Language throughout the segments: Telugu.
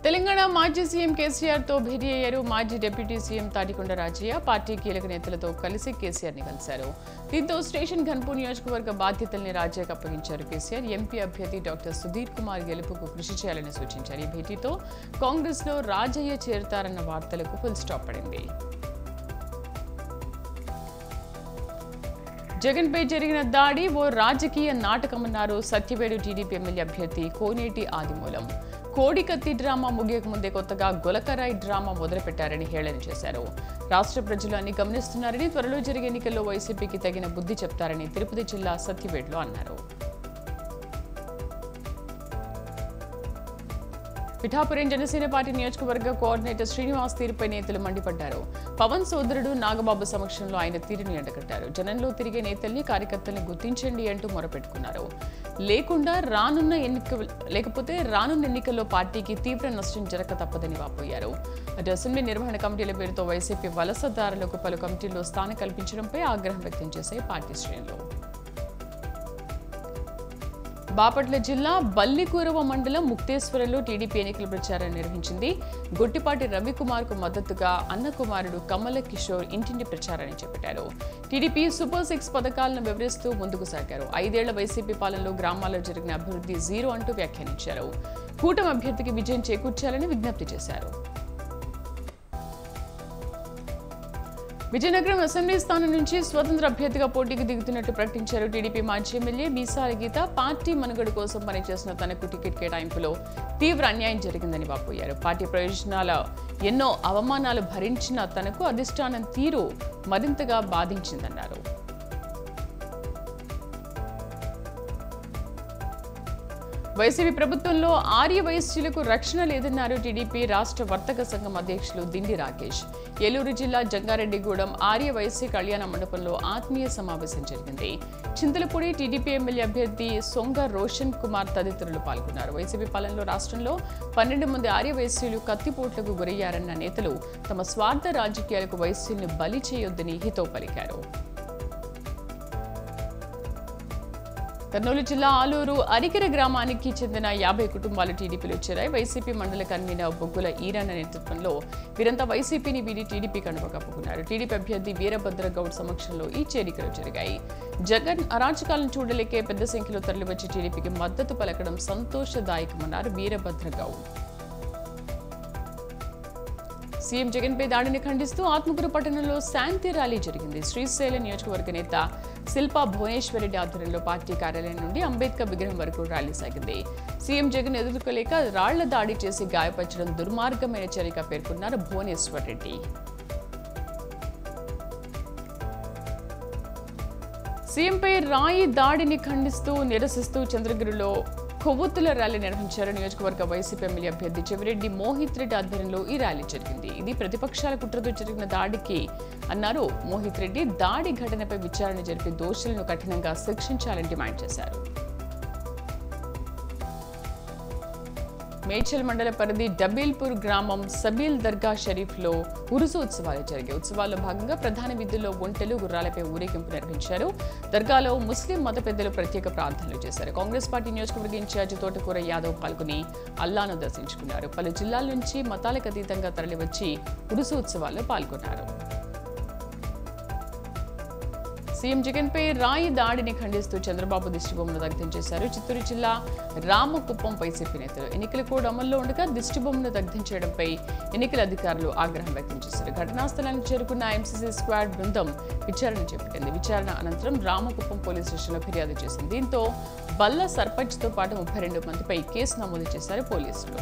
తెలంగాణ మాజీ సీఎం కేసీఆర్ తో భేటీ అయ్యారు మాజీ deputy CM Thatikonda Rajaiah party కీలక నేతలతో కలిసి కేసీఆర్ ని కలిశారు దీంతో స్టేషన్ ఘన్పూర్ నియోజకవర్గ బాధ్యతల్ని రాజయ్యకు అప్పగించారు కేసీఆర్ ఎంపీ అభ్యర్థి డాక్టర్ సుధీర్ కుమార్ గెలుపుకు కృషి చేయాలని సూచించారు ఈ భేటీతో కాంగ్రెస్ లో రాజయ్య చేరుతారన్న వార్తలకు ఫుల్ స్టాప్ పడింది జగన్పై జరిగిన దాడి ఓ రాజకీయ నాటకమన్నారు సత్యవేడు టీడీపీ ఎమ్మెల్యే అభ్యర్థి కోనేటి ఆదిమూలం కోడికత్తి డ్రామా ముగియక ముందే కొత్తగా గొలకరాయ్ డ్రామా మొదలుపెట్టారని హేళన చేశారు రాష్ట్ర ప్రజలు అన్ని గమనిస్తున్నారని త్వరలో జరిగే ఎన్నికల్లో వైసీపీకి తగిన బుద్ధి చెప్తారని తిరుపతి జిల్లా సత్యవేడులో అన్నారు పిఠాపురం జనసేన పార్టీ నియోజకవర్గ కోఆర్డినేటర్ శ్రీనివాస్ తీరుపై నేతలు మండిపడ్డారు పవన్ సోదరుడు నాగబాబు సమక్షంలో ఆయన తీరుని ఎండగట్టారు జనంలో తిరిగే నేతల్ని కార్యకర్తల్ని గుర్తించండి అంటూ మొరపెట్టుకున్నారు లేకుండా రానున్న ఎన్నిక లేకపోతే రానున్న ఎన్నికల్లో పార్టీకి తీవ్ర నష్టం జరగక తప్పదని వాపోయారు అటు అసెంబ్లీ నిర్వహణ కమిటీల పేరుతో వైసీపీ వలసదారులకు పలు కమిటీల్లో స్థానం కల్పించడంపై ఆగ్రహం వ్యక్తం చేసే పార్టీ శ్రేణులు బాపట్ల జిల్లా బల్లికూరవ మండలం ముక్తేశ్వరంలో టీడీపీ ఎన్నికల ప్రచారం నిర్వహించింది గొట్టిపాటి రవికుమార్కు మద్దతుగా అన్న కుమారుడు కమల కిషోర్ ఇంటింటి ప్రచారాన్ని చేపట్టారు టీడీపీ సూపర్ సిక్స్ పథకాలను వివరిస్తూ ముందుకు సాగారు ఐదేళ్ల వైసీపీ పాలనలో గ్రామాల్లో జరిగిన అభివృద్ధి జీరో అంటూ వ్యాఖ్యానించారు కూటమి అభ్యర్థికి విజయం చేకూర్చాలని విజ్ఞప్తి చేశారు విజయనగరం అసెంబ్లీ స్థానం నుంచి స్వతంత్ర అభ్యర్థిగా పోటీకి దిగుతున్నట్టు ప్రకటించారు టీడీపీ మాజీ ఎమ్మెల్యే బీసాల గీత పార్టీ మనుగడ కోసం పనిచేసిన తనకు టికెట్ కేటాయింపులో తీవ్ర అన్యాయం జరిగిందని వాపోయారు పార్టీ ప్రయోజనాల ఎన్నో అవమానాలు భరించిన తనకు అధిష్టానం తీరు మరింతగా బాధించిందన్నారు వైసీపీ ప్రభుత్వంలో ఆర్య వైశ్యులకు రక్షణ లేదన్నారు టీడీపీ రాష్ట్ర వర్తక సంఘం అధ్యక్షులు దిండి రాకేష్ ఏలూరు జిల్లా జంగారెడ్డిగూడెం ఆర్య వైశ్య కళ్యాణ మండపంలో ఆత్మీయ సమావేశం జరిగింది చింతలపూడి టీడీపీ ఎమ్మెల్యే అభ్యర్థి సొంగ రోషన్ కుమార్ తదితరులు పాల్గొన్నారు వైసీపీ పాలనలో రాష్ట్రంలో పన్నెండు మంది ఆర్య వైశ్యులు కత్తిపోట్లకు గురయ్యారన్న నేతలు తమ స్వార్థ రాజకీయాలకు వైశ్యుల్ని బలి చేయొద్దని హితో పలికారు కర్నూలు జిల్లా ఆలూరు అరికెర గ్రామానికి చెందిన యాభై కుటుంబాలు టీడీపీలో చేరాయి వైసీపీ మండల కన్వీనర్ బొగ్గుల ఈరన్న నేతృత్వంలో వీరంతా వైసీపీని వీడి టీడీపీ కనుక కప్పుకున్నారు టీడీపీ అభ్యర్థి వీరభద్ర గౌడ్ సమక్షంలో ఈ చేరికలు జరిగాయి జగన్ అరాచకాలను చూడలేకే పెద్ద సంఖ్యలో తరలివచ్చి టీడీపీకి మద్దతు పలకడం సంతోషదాయకమన్నారు వీరభద్ర గౌడ్ సీఎం జగన్పై దాడిని ఖండిస్తూ ఆత్మకూరు పట్టణంలో శాంతి ర్యాలీ జరిగింది శ్రీశైలం నియోజకవర్గ నేత శిల్పా భువనేశ్వరరెడ్డి ఆధ్వర్యంలో పార్టీ కార్యాలయం నుండి అంబేద్కర్ విగ్రహం వరకు ర్యాలీ సాగింది సీఎం జగన్ ఎదుర్కోలేక రాళ్ల దాడి చేసి గాయపరచడం దుర్మార్గమైన చర్యగా పేర్కొన్నారు భువనేశ్వర్ రెడ్డి సీఎంపై రాయి దాడిని ఖండిస్తూ నిరసిస్తూ చంద్రగిరిలో కొవ్వొత్తుల ర్యాలీ నిర్వహించారు నియోజకవర్గ వైసీపీ ఎమ్మెల్యే అభ్యర్థి చెవిరెడ్డి మోహిత్ రెడ్డి ఆధ్వర్యంలో ఈ ర్యాలీ జరిగింది ఇది ప్రతిపక్షాల కుట్రతో జరిగిన దాడికి అన్నారు మోహిత్ రెడ్డి దాడి ఘటనపై విచారణ జరిపి దోషులను కఠినంగా శిక్షించాలని డిమాండ్ చేశారు మేడ్చల్ మండల పరిధి డబీల్పూర్ గ్రామం సబీల్ దర్గా షరీఫ్లో ఉరుసు ఉత్సవాలు జరిగాయి ఉత్సవాల్లో భాగంగా ప్రధాన విధుల్లో ఒంటెలు గుర్రాలపై ఊరేగింపు నిర్వహించారు దర్గాలో ముస్లిం మత పెద్దలు ప్రత్యేక ప్రార్థనలు చేశారు కాంగ్రెస్ పార్టీ నియోజకవర్గ ఇన్ఛార్జి తోటకూర యాదవ్ పాల్గొని అల్లాను దర్శించుకున్నారు పలు జిల్లాల నుంచి మతాలకు అతీతంగా తరలివచ్చి ఉరుసు ఉత్సవాల్లో పాల్గొన్నారు సీఎం జగన్పై రాయి దాడిని ఖండిస్తూ చంద్రబాబు దిష్టిబొమ్మను దగ్ధం చేశారు చిత్తూరు జిల్లా రామకుప్పం వైసీపీ నేతలు ఎన్నికల కోడ్ అమల్లో ఉండగా దిష్టిబొమ్మను దగ్ధం చేయడంపై ఎన్నికల అధికారులు ఆగ్రహం వ్యక్తం చేశారు ఘటనా స్థలానికి చేరుకున్న ఎంసీసీ స్క్వాడ్ బృందం విచారణ చేపట్టింది విచారణ అనంతరం రామకుప్పం పోలీస్ స్టేషన్లో ఫిర్యాదు చేసింది దీంతో బల్ల సర్పంచ్తో పాటు ముప్పై రెండు మందిపై కేసు నమోదు చేశారు పోలీసులు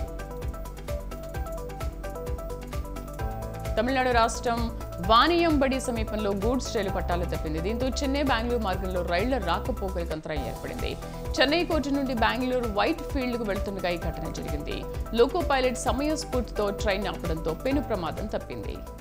తమిళనాడు రాష్ట్రం వానియంబడి సమీపంలో గూడ్స్ రైలు పట్టాలు తప్పింది దీంతో చెన్నై బెంగళూరు మార్గంలో రైళ్ల రాకపోకలకు అంతరాయం ఏర్పడింది చెన్నై కోర్టు నుండి బెంగళూరు వైట్ ఫీల్డ్కు వెళ్తుండగా ఈ ఘటన జరిగింది లోకో పైలట్ సమయస్ఫూర్తితో ట్రైన్ ఆపడంతో పెను ప్రమాదం తప్పింది